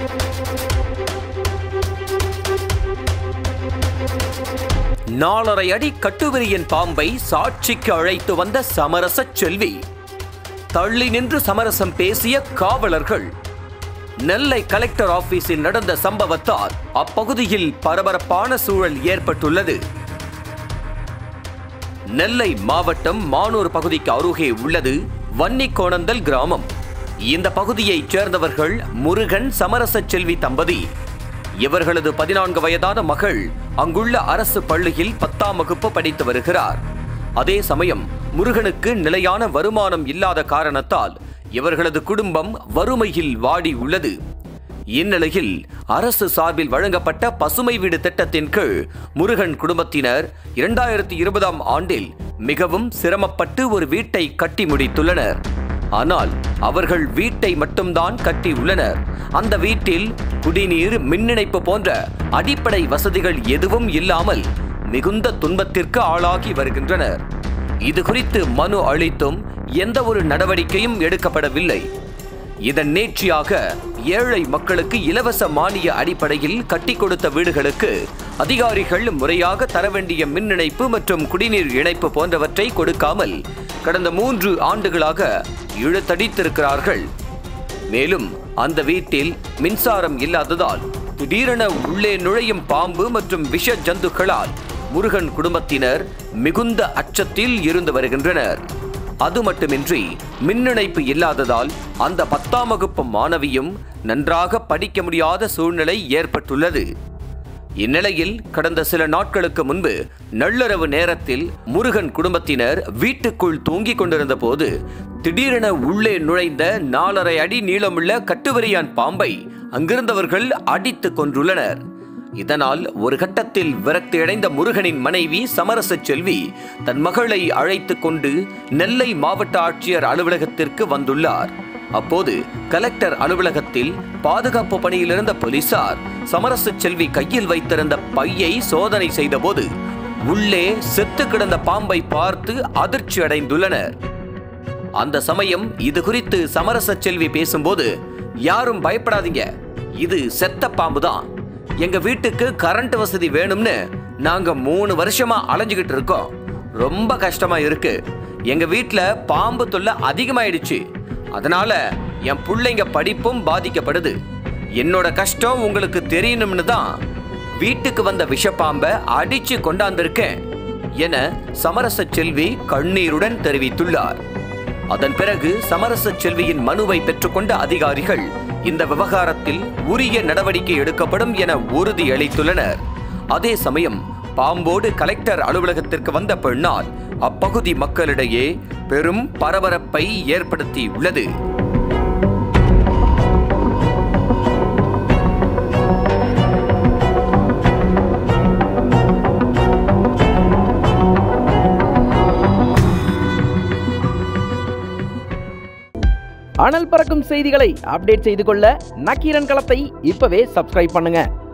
நாலரை அடி கட்டுவிரியன் பாம்பை சாட்சிக்கு அழைத்து வந்த சமரச செல்வி தள்ளி நின்று சமரசம் பேசிய காவலர்கள் நெல்லை கலெக்டர் ஆபீஸில் நடந்த சம்பவத்தால் அப்பகுதியில் பரபரப்பான சூழல் ஏற்பட்டுள்ளது நெல்லை மாவட்டம் மானூர் பகுதிக்கு அருகே உள்ளது வன்னிக்கோணந்தல் கிராமம் இந்த பகுதியைச் சேர்ந்தவர்கள் முருகன் சமரச செல்வி தம்பதி இவர்களது பதினான்கு வயதான மகள் அங்குள்ள அரசு பள்ளியில் பத்தாம் வகுப்பு படித்து வருகிறார் அதே சமயம் முருகனுக்கு நிலையான வருமானம் இல்லாத காரணத்தால் இவர்களது குடும்பம் வறுமையில் வாடி உள்ளது இந்நிலையில் அரசு சார்பில் வழங்கப்பட்ட பசுமை வீடு திட்டத்தின் கீழ் முருகன் குடும்பத்தினர் இரண்டாயிரத்தி இருபதாம் ஆண்டில் மிகவும் சிரமப்பட்டு ஒரு வீட்டை கட்டி முடித்துள்ளனர் ஆனால் அவர்கள் வீட்டை மட்டும்தான் கட்டி உள்ளனர் அந்த வீட்டில் குடிநீர் மின் இணைப்பு போன்ற அடிப்படை வசதிகள் எதுவும் இல்லாமல் மிகுந்த துன்பத்திற்கு ஆளாகி வருகின்றனர் இது குறித்து மனு அளித்தும் எந்த ஒரு நடவடிக்கையும் எடுக்கப்படவில்லை இதன் நேர்ச்சியாக ஏழை மக்களுக்கு இலவச மானிய அடிப்படையில் கட்டி கொடுத்த வீடுகளுக்கு அதிகாரிகள் முறையாக தர வேண்டிய மின் இணைப்பு மற்றும் குடிநீர் இணைப்பு போன்றவற்றை கொடுக்காமல் கடந்த மூன்று ஆண்டுகளாக இழுத்தடித்திருக்கிறார்கள் மேலும் அந்த வீட்டில் மின்சாரம் இல்லாததால் திடீரென உள்ளே நுழையும் பாம்பு மற்றும் விஷ ஜந்துக்களால் முருகன் குடும்பத்தினர் மிகுந்த அச்சத்தில் இருந்து வருகின்றனர் அது மட்டுமின்றி மின்னிணைப்பு இல்லாததால் அந்த பத்தாம் வகுப்பு மாணவியும் நன்றாக படிக்க முடியாத சூழ்நிலை ஏற்பட்டுள்ளது இந்நிலையில் கடந்த சில நாட்களுக்கு முன்பு நள்ளிரவு நேரத்தில் முருகன் குடும்பத்தினர் வீட்டுக்குள் தூங்கிக் கொண்டிருந்த போது திடீரென உள்ளே நுழைந்த நாலரை அடி நீளமுள்ள கட்டுவரியான் பாம்பை அங்கிருந்தவர்கள் அடித்துக் கொன்றுள்ளனர் இதனால் ஒரு கட்டத்தில் விரக்தியடைந்த முருகனின் மனைவி சமரச செல்வி தன் மகளை அழைத்துக் கொண்டு நெல்லை மாவட்ட ஆட்சியர் அலுவலகத்திற்கு வந்துள்ளார் அப்போது கலெக்டர் அலுவலகத்தில் பாதுகாப்பு பணியில் இருந்த போலீசார் சமரச செல்வி கையில் வைத்திருந்த பையை சோதனை செய்தபோது உள்ளே செத்து கிடந்த பாம்பை பார்த்து அதிர்ச்சி அடைந்துள்ளனர் அந்த சமயம் இது குறித்து சமரச செல்வி பேசும்போது யாரும் பயப்படாதீங்க இது செத்த பாம்பு தான் எங்க வீட்டுக்கு கரண்ட் வசதி வேணும்னு நாங்க மூணு வருஷமா அலைஞ்சுகிட்டு இருக்கோம் ரொம்ப கஷ்டமா இருக்கு எங்க வீட்ல பாம்பு தொல்லை அதிகமாயிடுச்சு அதனால என் பிள்ளைங்க படிப்பும் பாதிக்கப்படுது என்னோட கஷ்டம் உங்களுக்கு தெரியணும்னு தான் வீட்டுக்கு வந்த விஷப்பாம்பை அடிச்சு கொண்டாந்திருக்கேன் என சமரச செல்வி கண்ணீருடன் தெரிவித்துள்ளார் அதன் பிறகு சமரச செல்வியின் மனுவை பெற்றுக்கொண்ட அதிகாரிகள் இந்த விவகாரத்தில் உரிய நடவடிக்கை எடுக்கப்படும் என உறுதியளித்துள்ளனர் அதே சமயம் பாம்போடு கலெக்டர் அலுவலகத்திற்கு வந்த பெண்ணால் அப்பகுதி மக்களிடையே பெரும் பரபரப்பை ஏற்படுத்தி உள்ளது அனல் பறக்கும் செய்திகளை அப்டேட் செய்து கொள்ள நக்கீரன் களத்தை இப்பவே சப்ஸ்கிரைப் பண்ணுங்க